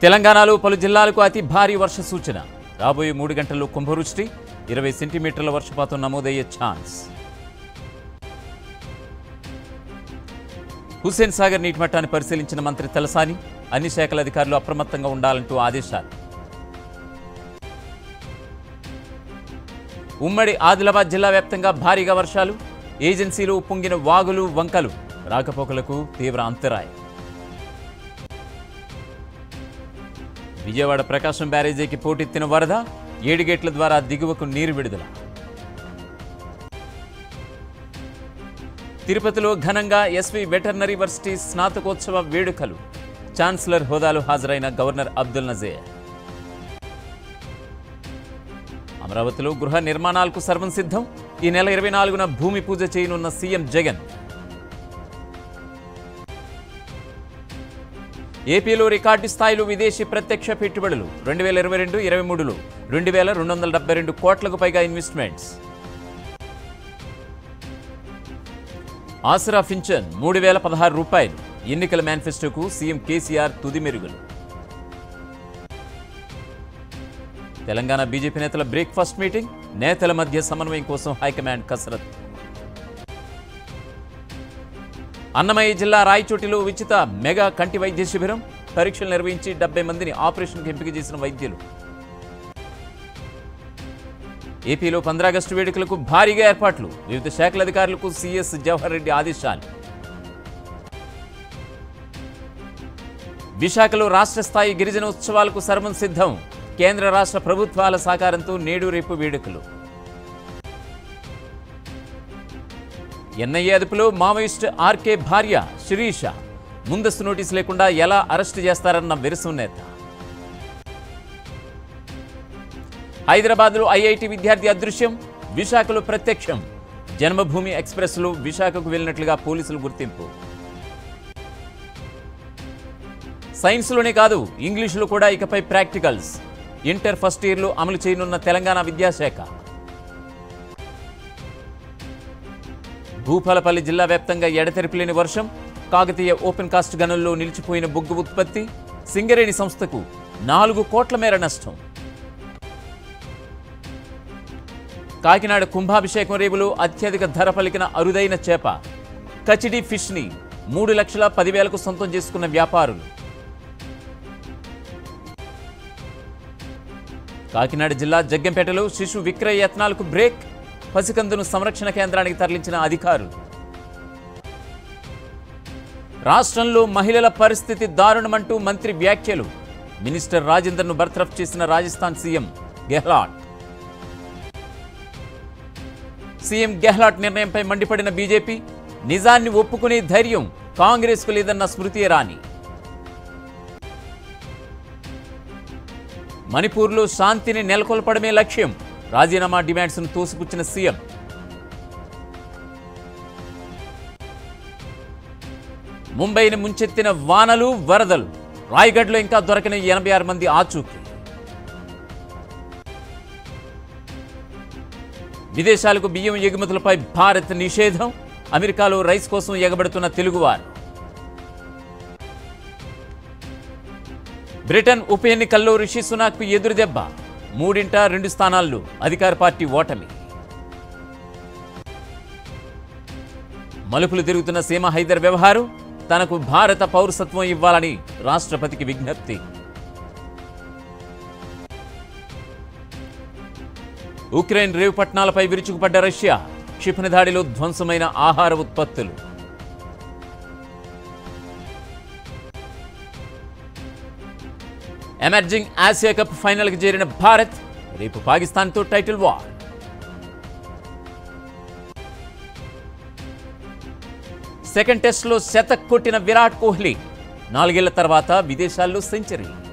తెలంగాణలో పలు జిల్లాలకు అతి భారీ వర్ష సూచన రాబోయే మూడు గంటల్లో కుంభవృష్టి ఇరవై సెంటీమీటర్ల వర్షపాతం నమోదయ్యే ఛాన్స్ హుస్సేన్ సాగర్ నీటి మట్టాన్ని పరిశీలించిన మంత్రి తలసాని అన్ని శాఖల అధికారులు అప్రమత్తంగా ఉండాలంటూ ఆదేశాలు ఉమ్మడి ఆదిలాబాద్ జిల్లా వ్యాప్తంగా భారీగా వర్షాలు ఏజెన్సీలు ఉప్పొంగిన వాగులు వంకలు రాకపోకలకు తీవ్ర అంతరాయం విజయవాడ ప్రకాశం బ్యారేజీకి పోటెత్తిన వరద ఏడు గేట్ల ద్వారా దిగువకు నీరు విడుదల తిరుపతిలో ఘనంగా ఎస్వి వెటర్నరీ వర్సిటీ స్నాతకోత్సవ వేడుకలు ఛాన్సలర్ హోదాలో హాజరైన గవర్నర్ అబ్దుల్ నజీర్ అమరావతిలో గృహ నిర్మాణాలకు సర్వం సిద్ధం ఈ నెల ఇరవై నాలుగున భూమి పూజ చేయనున్న సీఎం జగన్ ఏపీలో రికార్డు స్థాయిలో విదేశీ ప్రత్యక్ష పెట్టుబడులు రెండు వేల ఇరవై రెండు ఇరవై మూడులో రెండు వేల రెండు వందల డెబ్బై రెండు కోట్లకు పైగా ఇన్వెస్ట్మెంట్స్ ఆసరా పింఛన్ మూడు వేల పదహారు రూపాయలు ఎన్నికల మేనిఫెస్టోకు సీఎం కేసీఆర్ తుది మెరుగులు తెలంగాణ బీజేపీ నేతల బ్రేక్ఫాస్ట్ మీటింగ్ నేతల మధ్య సమన్వయం కోసం హైకమాండ్ కసరత్ అన్నమయ్య జిల్లా రాయచోటిలో ఉచిత మెగా కంటి వైద్య శిబిరం పరీక్షలు నిర్వహించి డెబ్బై మందిని ఆపరేషన్కి ఎంపిక చేసిన వైద్యులు ఏపీలో పంద్రాగస్టు వేడుకలకు భారీగా ఏర్పాట్లు వివిధ శాఖల అధికారులకు సీఎస్ జవహర్ రెడ్డి ఆదేశాలు విశాఖలో రాష్ట్ర స్థాయి గిరిజన ఉత్సవాలకు సర్వం సిద్ధం కేంద్ర రాష్ట్ర ప్రభుత్వాల సహకారంతో నేడు రేపు వేడుకలు ఎన్ఐఏ అదుపులో మావోయిస్ట్ ఆర్కే భార్య శిరీష ముందస్తు నోటీసు లేకుండా ఎలా అరెస్టు చేస్తారన్న విరసం నేత హైదరాబాద్లో ఐఐటి విద్యార్థి అదృశ్యం విశాఖలో ప్రత్యక్షం జన్మభూమి ఎక్స్ప్రెస్లో విశాఖకు వెళ్ళినట్లుగా పోలీసులు గుర్తింపు సైన్స్లోనే కాదు ఇంగ్లీషులో కూడా ఇకపై ప్రాక్టికల్స్ ఇంటర్ ఫస్ట్ ఇయర్లో అమలు చేయనున్న తెలంగాణ విద్యాశాఖ భూపాలపల్లి జిల్లా వ్యాప్తంగా ఎడతెరిపిలేని వర్షం కాకతీయ ఓపెన్ కాస్ట్ గనుల్లో నిలిచిపోయిన బొగ్గు ఉత్పత్తి సింగరేణి సంస్థకు నాలుగు కోట్ల మేర నష్టం కాకినాడ కుంభాభిషేకం రేవులో అత్యధిక ధర పలికిన అరుదైన చేప కచిడి ఫిష్ని మూడు లక్షల పదివేలకు సొంతం చేసుకున్న వ్యాపారులు కాకినాడ జిల్లా జగ్గంపేటలో శిశు విక్రయ యత్నాలకు బ్రేక్ పసికందును సంరక్షణ కేంద్రానికి తరలించిన అధికారులు రాష్ట్రంలో మహిళల పరిస్థితి దారుణమంటూ మంత్రి వ్యాఖ్యలు మినిస్టర్ రాజేందర్ను బర్తరఫ్ చేసిన రాజస్థాన్ సీఎం గెహ్లాట్ సీఎం గెహ్లాట్ నిర్ణయంపై మండిపడిన బీజేపీ నిజాన్ని ఒప్పుకునే ధైర్యం కాంగ్రెస్కు లేదన్న స్మృతి ఇరానీ మణిపూర్లో శాంతిని నెలకొల్పడమే లక్ష్యం రాజీనామా డిమాండ్స్ను తోసిపుచ్చిన సీఎం ముంబైని ముంచెత్తిన వానలు వరదలు రాయ్గఢ్లో ఇంకా దొరకని ఎనభై ఆరు మంది ఆచూకీ విదేశాలకు బియ్యం ఎగుమతులపై భారత్ నిషేధం అమెరికాలో రైస్ కోసం ఎగబడుతున్న తెలుగువారు బ్రిటన్ ఉప ఎన్నికల్లో రిషి సునాక్కు ఎదురుదెబ్బ మూడింట రెండు స్థానాల్లో అధికార పార్టీ ఓటమి మలుపులు తిరుగుతున్న సీమ హైదర్ వ్యవహారం తనకు భారత పౌరసత్వం ఇవ్వాలని రాష్ట్రపతికి విజ్ఞప్తి ఉక్రెయిన్ రేవు పట్టణాలపై విరుచుకుపడ్డ రష్యా క్షిపణి దాడిలో ధ్వంసమైన ఆహార ఉత్పత్తులు ఎమర్జింగ్ ఆసియా కప్ ఫైనల్కి చేరిన భారత్ రేపు పాకిస్తాన్తో టైటిల్ వార్ సెకండ్ టెస్ట్లో శతక్ కొట్టిన విరాట్ కోహ్లీ నాలుగేళ్ల తర్వాత విదేశాల్లో సెంచరీ